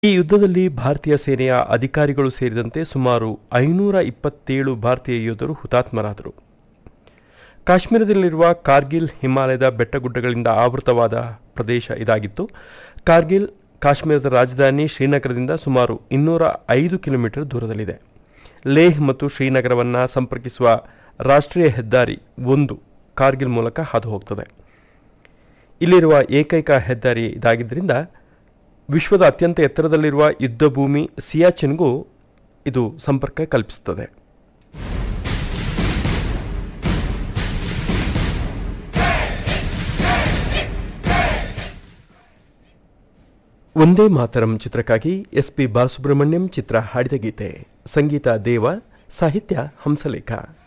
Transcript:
ಈ ಯುದ್ಧದಲ್ಲಿ ಭಾರತೀಯ ಸೇನೆಯ ಅಧಿಕಾರಿಗಳು ಸೇರಿದಂತೆ ಸುಮಾರು ಐನೂರ ಇಪ್ಪತ್ತೇಳು ಭಾರತೀಯ ಯೋಧರು ಹುತಾತ್ಮರಾದರು ಕಾಶ್ಮೀರದಲ್ಲಿರುವ ಕಾರ್ಗಿಲ್ ಹಿಮಾಲಯದ ಬೆಟ್ಟಗುಡ್ಡಗಳಿಂದ ಆವೃತವಾದ ಪ್ರದೇಶ ಇದಾಗಿತ್ತು ಕಾರ್ಗಿಲ್ ಕಾಶ್ಮೀರದ ರಾಜಧಾನಿ ಶ್ರೀನಗರದಿಂದ ಸುಮಾರು ಇನ್ನೂರ ಐದು ಕಿಲೋಮೀಟರ್ ದೂರದಲ್ಲಿದೆ ಲೇಹ್ ಮತ್ತು ಶ್ರೀನಗರವನ್ನು ಸಂಪರ್ಕಿಸುವ ರಾಷ್ಟ್ರೀಯ ಹೆದ್ದಾರಿ ಒಂದು ಕಾರ್ಗಿಲ್ ಮೂಲಕ ಹಾದು ಹೋಗ್ತದೆ ಇಲ್ಲಿರುವ ಏಕೈಕ ಹೆದ್ದಾರಿ ಇದಾಗಿದ್ದರಿಂದ ವಿಶ್ವದ ಅತ್ಯಂತ ಎತ್ತರದಲ್ಲಿರುವ ಯುದ್ಧ ಭೂಮಿ ಸಿಯಾಚಿನ್ಗೂ ಇದು ಸಂಪರ್ಕ ಕಲ್ಪಿಸುತ್ತದೆ ಒಂದೇ ಮಾತರಂ ಚಿತ್ರಕ್ಕಾಗಿ ಎಸ್ ಪಿ ಬಾಲಸುಬ್ರಹ್ಮಣ್ಯಂ ಚಿತ್ರ ಹಾಡಿದ ಗೀತೆ ಸಂಗೀತ ದೇವ ಸಾಹಿತ್ಯ ಹಂಸಲೇಖ